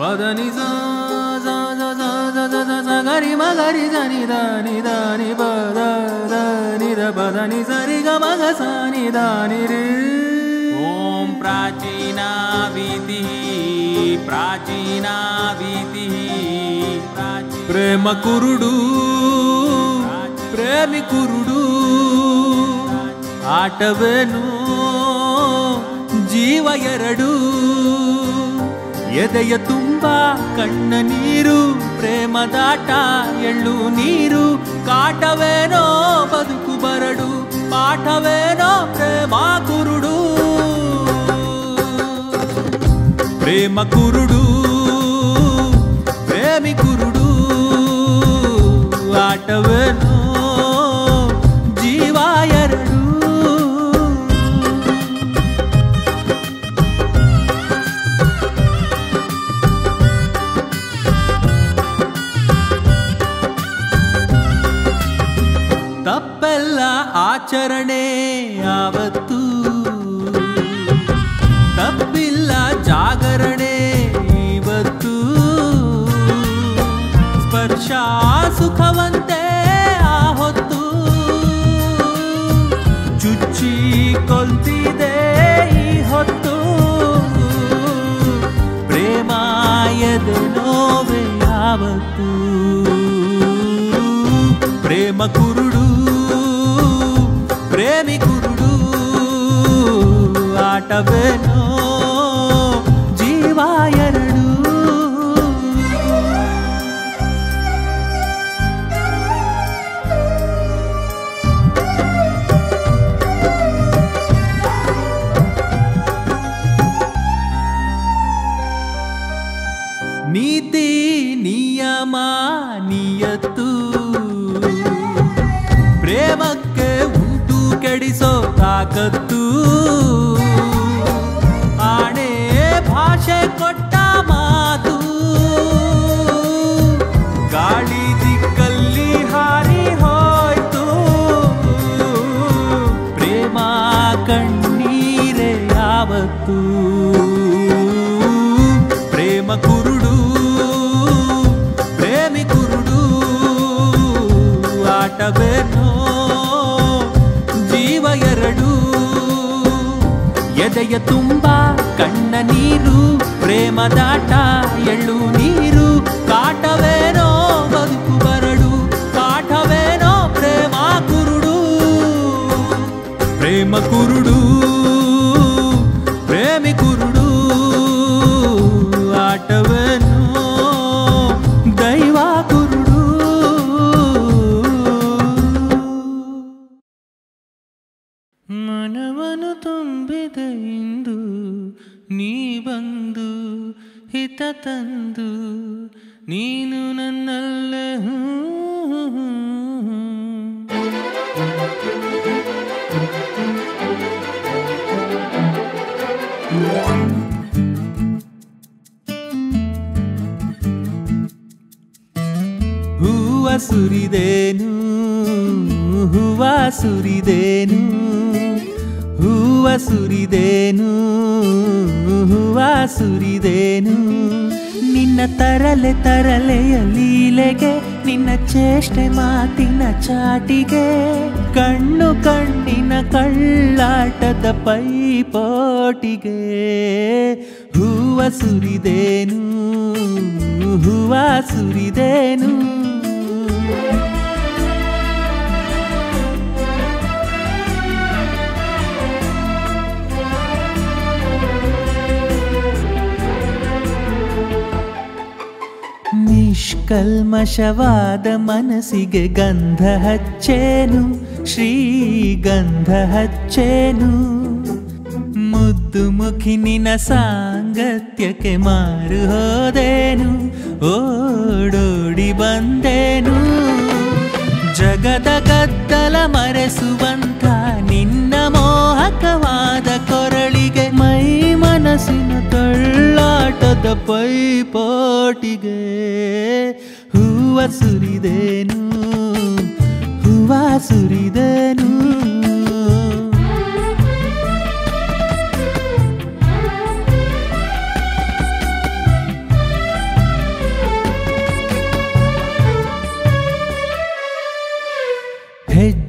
ಪದ ನಿ ಸ ಸ ಸ ಸ ಸ ಸ ಸ ಸ ಗರಿ ಮ ಗರಿ ಸ ನಿ ದ ನಿ ದ ನಿ ಪ ದ ದ ನಿ ದ ಪ ದ ನಿ ಸ ರಿ ಗ ಮ ಗ ಸ ನಿ ದ ನಿ ರಿ ಓಂ ಪ್ರಾಚೀನಾ ವೀತಿ ಪ್ರಾಚೀನಾ ವೀತಿ ಪ್ರೇಮ ಕುರುಡು ಪ್ರೇಮಿ ಕುರುಡು ಆಟವೇನು ಜೀವ ಎರಡು ಎದೆಯ ತುಂಬ ಕಣ್ಣ ನೀರು ಪ್ರೇಮದಾಟ ಎಳ್ಳು ನೀರು ಕಾಟವೇನೋ ಬದುಕು ಬರಡು ಪಾಠವೇನೋ ಪ್ರೇಮ ಕುರುಡು ಪ್ರೇಮ ಕುರುಡು ಪ್ರೇಮಿ ಕುರುಡು ಆಟವೇನೋ ಜೀವ ಎರಡು ತಪ್ಪೆಲ್ಲ ಆಚರಣೆ ಯಾವತ್ತು ತಪ್ಪಿಲ್ಲ ಜಾಗರಣೆ ಇವತ್ತು ಸ್ಪರ್ಶ ಸುಖವಂತೆ ಆ ಹೊತ್ತು ಚುಚ್ಚಿ ಕೊಲ್ತಿದೆ ಈ ಹೊತ್ತು ಪ್ರೇಮ ಎದೆ ನೋವೆ ಯಾವತ್ತು ಪ್ರೇಮ ಕುರುಡು ಪ್ರೇಮಿ ಕುರುಡು ಆಟವೇನೋ ಜೀವ ಎರಡು ನೀತಿ ನಿಯಮ ನಿಯತ್ತು ಪ್ರೇಮಕ್ಕೆ ಉಂಟು ಕೆಡಿಸೋ ತಾಕತ್ತು ಆಣೆ ಭಾಷೆ ಕೊಟ್ಟ ಮಾತು ಗಾಳಿ ದಿಕ್ಕಲ್ಲಿ ಹಾರಿ ಹೋಯ್ತು ಪ್ರೇಮ ಕಣ್ಣೀರೇ ಯಾವತ್ತು ಪ್ರೇಮ ಕುರುಡು ಪ್ರೇಮಿ ಕುರುಡು ಆಟವೇನೋ ಜೀವ ಎರಡು ಎದೆಯ ತುಂಬ ಕಣ್ಣ ನೀರು ಪ್ರೇಮದಾಟ ಎಳ್ಳು ನೀರು ಕಾಟವೇನೋ ಬದುಕು ಬರಡು ಪಾಠವೇನೋ ಪ್ರೇಮ ಕುರುಡು ಪ್ರೇಮ ಕುರುಡು ಪ್ರೇಮಿ ಕುರುಡು ಆಟವೇನೋ ದೈವ ಕುರುಡು ಮನವನು ತುಂಬಿದ ಇಂದು ನೀ ಬಂದು ಹಿತ ತಂದು ನೀನು ನನ್ನಲ್ಲೇ ಹೂ ಹೂವ ಸುರಿದೇನು ಹೂವ ಸುರಿದೇನು ಹೂವ ಸುರಿದೇನು ಹೂವ ಸುರಿದೇನು ನಿನ್ನ ತರಲೆ ತರಲೆಯ ಲೀಲೆಗೆ ನಿನ್ನ ಚೇಷ್ಟೆ ಮಾತಿನ ಚಾಟಿಗೆ ಕಣ್ಣು ಕಣ್ಣಿನ ಕಳ್ಳಾಟದ ಪೈಪೋಟಿಗೆ ಹೂವ ಸುರಿದೇನು ಹೂವ ಸುರಿದೇನು ನಿಷ್ಕಲ್ಮಶವಾದ ಮನಸ್ಸಿಗೆ ಗಂಧ ಹಚ್ಚೇನು ಶ್ರೀಗಂಧ ಹಚ್ಚೇನು ಮುದ್ದು ಮುಖಿ ನಿನ ಸಾಂಗತ್ಯಕ್ಕೆ ಮಾರು ಹೋದೇನು ಓಡೋಡಿ ಬಂದೇನು ಜಗದ ಗದ್ದಲ ಮರೆಸುವಂತ ನಿನ್ನ ಮೋಹಕವಾದ ಕೊರಳಿಗೆ ಮೈ ಮನಸ್ಸಿನ ತಳ್ಳಾಟದ ಪೈಪೋಟಿಗೆ ಹೂವ ಸುರಿದೇನು ಹೂವ ಸುರಿದೇನು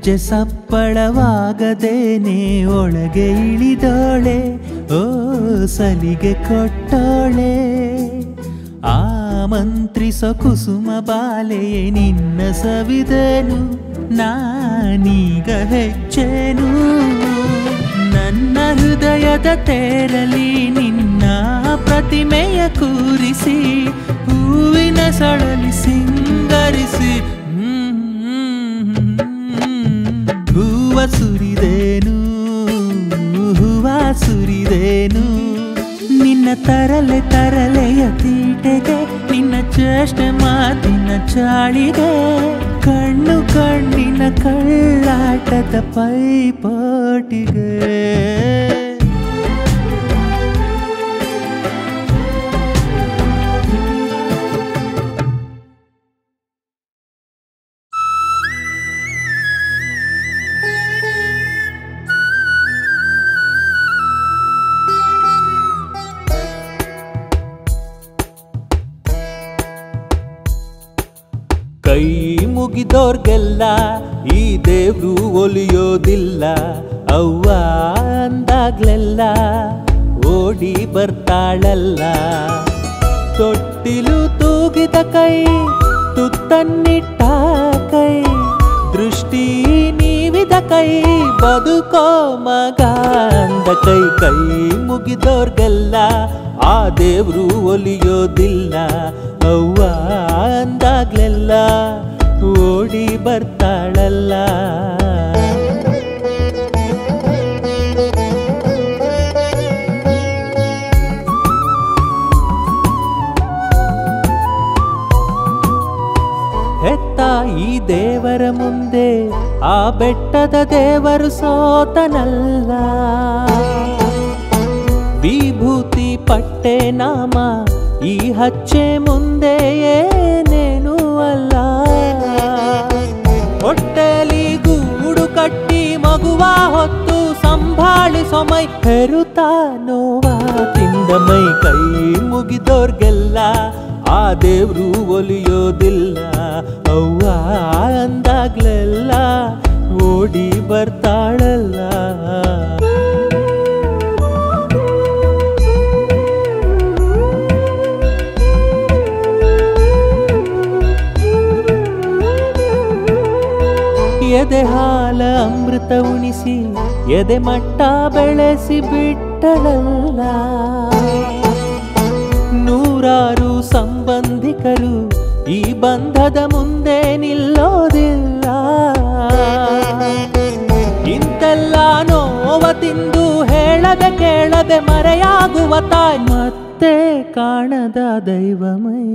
ಹೆಜ್ಜೆ ಸಪ್ಪಳವಾಗದೇನೆ ಒಳಗೆ ಇಳಿದೋಳೆ ಓ ಸಲಿಗೆ ಕೊಟ್ಟೋಳೆ ಆಮಂತ್ರಿಸೋ ಕುಸುಮ ಬಾಲೆಯೇ ನಿನ್ನ ಸವಿದನು ನಾನೀಗ ಹೆಚ್ಚೇನು ನನ್ನ ಹೃದಯದ ತೇರಲಿ ನಿನ್ನ ಪ್ರತಿಮೆಯ ಕೂರಿಸಿ ಹೂವಿನ ಸೊಳಲಿ ಸಿಂಗರಿಸಿ ಹೂವ ಸುರಿದೇನು ಹೂವ ಸುರಿದೇನು ನಿನ್ನ ತರಲೆ ತರಲೆಯ ತೀಟೆಗೆ ನಿನ್ನ ಚೇಷ್ಟೆ ಮಾತಿನ ಚಾಳಿಗೆ ಕಣ್ಣು ಕಣ್ಣಿನ ಕಳ್ಳಾಟದ ಪೈಪೋಟಿಗೆ ಕೈ ಮುಗಿದೋರ್ಗೆಲ್ಲ ಈ ದೇವ್ರು ಒಲಿಯೋದಿಲ್ಲ ಅವ್ವ ಅಂದಾಗ್ಲೆಲ್ಲ ಓಡಿ ಬರ್ತಾಳಲ್ಲ ತೊಟ್ಟಿಲು ತೂಗಿದ ಕೈ ತುತ್ತನ್ನಿಟ್ಟ ಕೈ ದೃಷ್ಟಿ ನೀವಿದ ಕೈ ಬದುಕೋ ಮಗ ಅಂದ ಕೈ ಕೈ ಮುಗಿದೋರ್ಗೆಲ್ಲ ಆ ದೇವ್ರು ಒಲಿಯೋದಿಲ್ಲ ಅವ್ವ ಅಂದಾಗ್ಲೆಲ್ಲ ಓಡಿ ಬರ್ತಾಳಲ್ಲ ಹೆತ್ತ ಈ ದೇವರ ಮುಂದೆ ಆ ಬೆಟ್ಟದ ದೇವರು ಸೋತನಲ್ಲ ವಿಭೂತಿ ಪಟ್ಟೆ ನಾಮ ಈ ಹಚ್ಚೆ ಮುಂದೆ ಏನೇನು ಅಲ್ಲ ಹೊಟ್ಟೆಲಿ ಗೂಡು ಕಟ್ಟಿ ಮಗುವ ಹೊತ್ತು ಸಂಭಾಳಿಸೋ ಮೈ ಹೆರುತ ನೋವ ತಿಂದ ಮೈ ಕೈ ಮುಗಿದೋರ್ಗೆಲ್ಲ ಆ ದೇವ್ರು ಒಲಿಯೋದಿಲ್ಲ ಅವ್ವ ಅಂದಾಗ್ಲೆಲ್ಲ ಓಡಿ ಬರ್ತಾಳಲ್ಲ ಎದೆ ಹಾಲ ಅಮೃತ ಉಣಿಸಿ ಎದೆ ಮಟ್ಟ ಬೆಳೆಸಿ ಬಿಟ್ಟಳಲ್ಲ ನೂರಾರು ಸಂಬಂಧಿಕರು ಈ ಬಂಧದ ಮುಂದೆ ನಿಲ್ಲೋದಿಲ್ಲ ಇಂತೆಲ್ಲ ನೋವ ತಿಂದು ಹೇಳದೆ ಕೇಳದೆ ಮರೆಯಾಗುವ ತಾಯಿ ಮತ್ತೆ ಕಾಣದ ದೈವಮೈ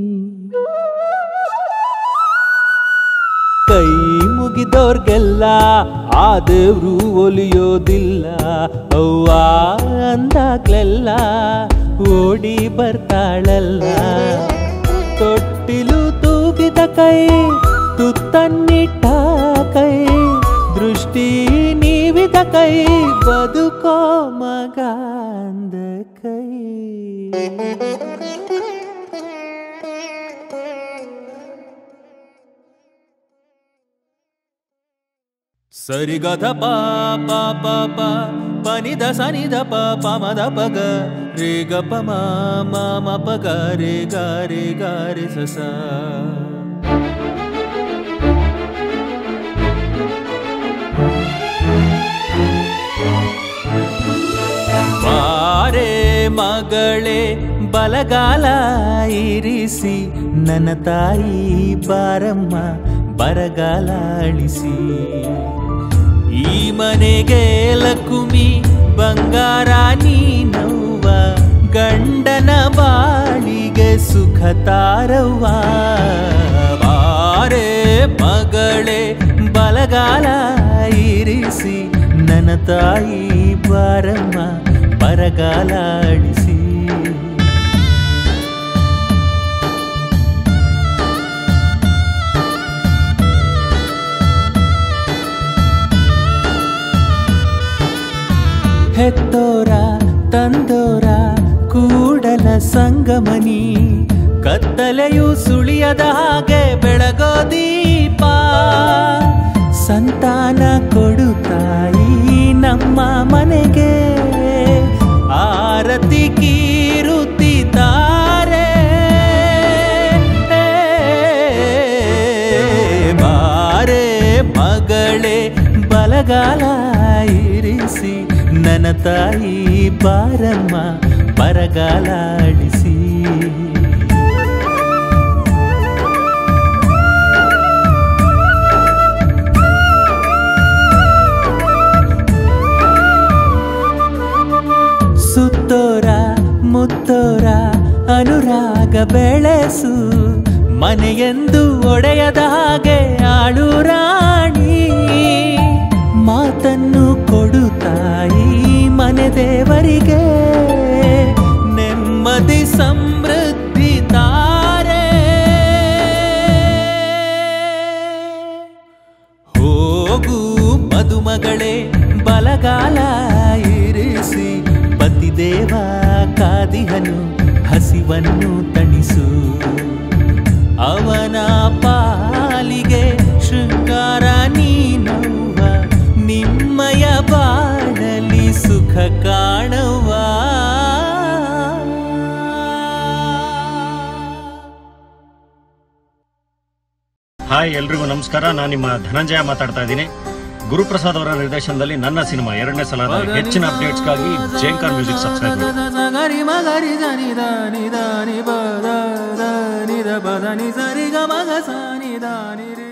ಕೈ ಮುಗಿದೋರ್ಗೆಲ್ಲ ಆ ದೇವ್ರು ಒಲಿಯೋದಿಲ್ಲ ಅವ್ವ ಅಂದಾಗ್ಲೆಲ್ಲ ಓಡಿ ಬರ್ತಾಳಲ್ಲ ತೊಟ್ಟಿಲು ತೂಗಿದ ಕೈ ತುತ್ತನ್ನಿಟ್ಟ ಕೈ ದೃಷ್ಟಿ ನೀವಿದ ಕೈ ಬದುಕೋ ಮಗ ಅಂದ ಕೈ ಸರಿಗದ ಪ ಪ ಪ ಪ ಪನಿದ ಸನಿದ ಪ ಪ ಮದ ಪಗ ರೇ ಗ ಪ ಮ ಮ ಮ ಪ ಗ ರೇ ಗ ರೇ ಗ ರೇ ಸ ಸ ಬಾರೆ ಮಗಳೇ ಬಲಗಾಲ ಇರಿಸಿ ನನ್ನ ತಾಯಿ ಬಾರಮ್ಮ ಬರಗಾಲ ಅಳಿಸಿ ಈ ಮನೆಗೆ ಲಕುಮಿ ಬಂಗಾರ ನೀನವ್ವ ಗಂಡನ ಬಾಳಿಗೆ ಸುಖ ತಾರವ್ವ ಬಾರೆ ಮಗಳೇ ಬಲಗಾಲ ಇರಿಸಿ ನನ್ನ ತಾಯಿ ಬಾರಮ್ಮ ಬರಗಾಲ ಅಳಿಸಿ ಹೆತ್ತೋರ ತಂದೋರ ಕೂಡಲ ಸಂಗಮನಿ ಕತ್ತಲೆಯು ಸುಳಿಯದ ಹಾಗೆ ಬೆಳಗೋ ದೀಪ ಸಂತಾನ ಕೊಡು ತಾಯಿ ನಮ್ಮ ಮನೆಗೆ ಆರತಿ ಕೀರುತ್ತಿದ್ದಾರೆ ಬಾರೆ ಮಗಳೇ ಬಲಗಾಲ ಇರಿಸಿ ನನ್ನ ತಾಯಿ ಬಾರಮ್ಮ ಬರಗಾಲಾಡಿಸಿ ಸುತ್ತೋರ ಮುತ್ತೋರ ಅನುರಾಗ ಬೆಳೆಸು ಮನೆಯೆಂದು ಒಡೆಯದ ಹಾಗೆ ಆಳು ರಾಣಿ ಮಾತನ್ನು ಕೊಡು ತಾಯಿ ಮನೆ ದೇವರಿಗೆ ನೆಮ್ಮದಿ ಸಮೃದ್ಧಿ ತಾರೆ ಹೋಗು ಮದುಮಗಳೇ ಬಲಗಾಲ ಇರಿಸಿ ಪತಿದೇವ ಕಾದಿಹನು ಹಸಿವನ್ನು ತಣಿಸು ಅವನ ಪಾಲಿಗೆ ಶೃಂಗಾರ ನೀನವ್ವ ನಿಮ್ಮಯ ಬಾಳಲಿ ಸುಖ ಕಾಣವ್ವ ಹಾಯ್ ಎಲ್ರಿಗೂ ನಮಸ್ಕಾರ ನಾನು ನಿಮ್ಮ ಧನಂಜಯ ಮಾತಾಡ್ತಾ ಇದ್ದೀನಿ ಗುರುಪ್ರಸಾದ್ ಅವರ ನಿರ್ದೇಶನದಲ್ಲಿ ನನ್ನ ಸಿನಿಮಾ ಎರಡನೇ ಸಲದ ಹೆಚ್ಚಿನ ಅಪ್ಡೇಟ್ಸ್ಗಾಗಿ ಜೇಂಕರ್ ಮ್ಯೂಸಿಕ್ ಸಬ್ಸ್ಕ್ರೈಬ್ ಮಾಡಿ ಗರಿ ಮಗರಿ ಜನಿ ದಾನಿ ದಾನಿ ಪದ ದಾನಿ ದ ಪದ ನಿ ಸರಿ ಗ ಮಗ ಸಾನಿ ದಾನಿ ರೇ